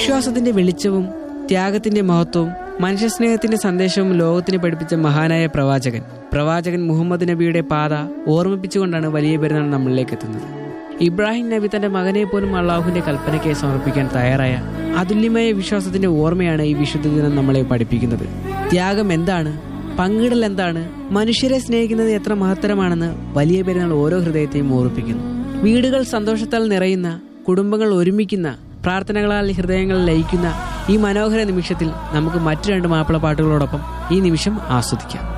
വിശ്വാസത്തിന്റെ വെളിച്ചവും ത്യാഗത്തിന്റെ മഹത്വവും മനുഷ്യസ്നേഹത്തിന്റെ സന്ദേശവും ലോകത്തിന് പഠിപ്പിച്ച മഹാനായ പ്രവാചകൻ പ്രവാചകൻ മുഹമ്മദ് നബിയുടെ പാത ഓർമ്മിപ്പിച്ചുകൊണ്ടാണ് വലിയ പെരുന്നാൾ നമ്മളിലേക്ക് എത്തുന്നത് ഇബ്രാഹിം നബി തന്റെ മകനെ പോലും അള്ളാഹുവിന്റെ കൽപ്പനയ്ക്കായി സമർപ്പിക്കാൻ തയ്യാറായ അതുല്യമായ വിശ്വാസത്തിന്റെ ഓർമ്മയാണ് ഈ വിശുദ്ധ ദിനം നമ്മളെ പഠിപ്പിക്കുന്നത് ത്യാഗം എന്താണ് പങ്കിടൽ എന്താണ് മനുഷ്യരെ സ്നേഹിക്കുന്നത് എത്ര മഹത്തരമാണെന്ന് വലിയ പെരുന്നാൾ ഓരോ ഹൃദയത്തെയും ഓർപ്പിക്കുന്നു വീടുകൾ സന്തോഷത്താൽ നിറയുന്ന കുടുംബങ്ങൾ ഒരുമിക്കുന്ന പ്രാർത്ഥനകളാൽ ഹൃദയങ്ങൾ ലയിക്കുന്ന ഈ മനോഹര നിമിഷത്തിൽ നമുക്ക് മറ്റു രണ്ട് മാപ്പിള പാട്ടുകളോടൊപ്പം ഈ നിമിഷം ആസ്വദിക്കാം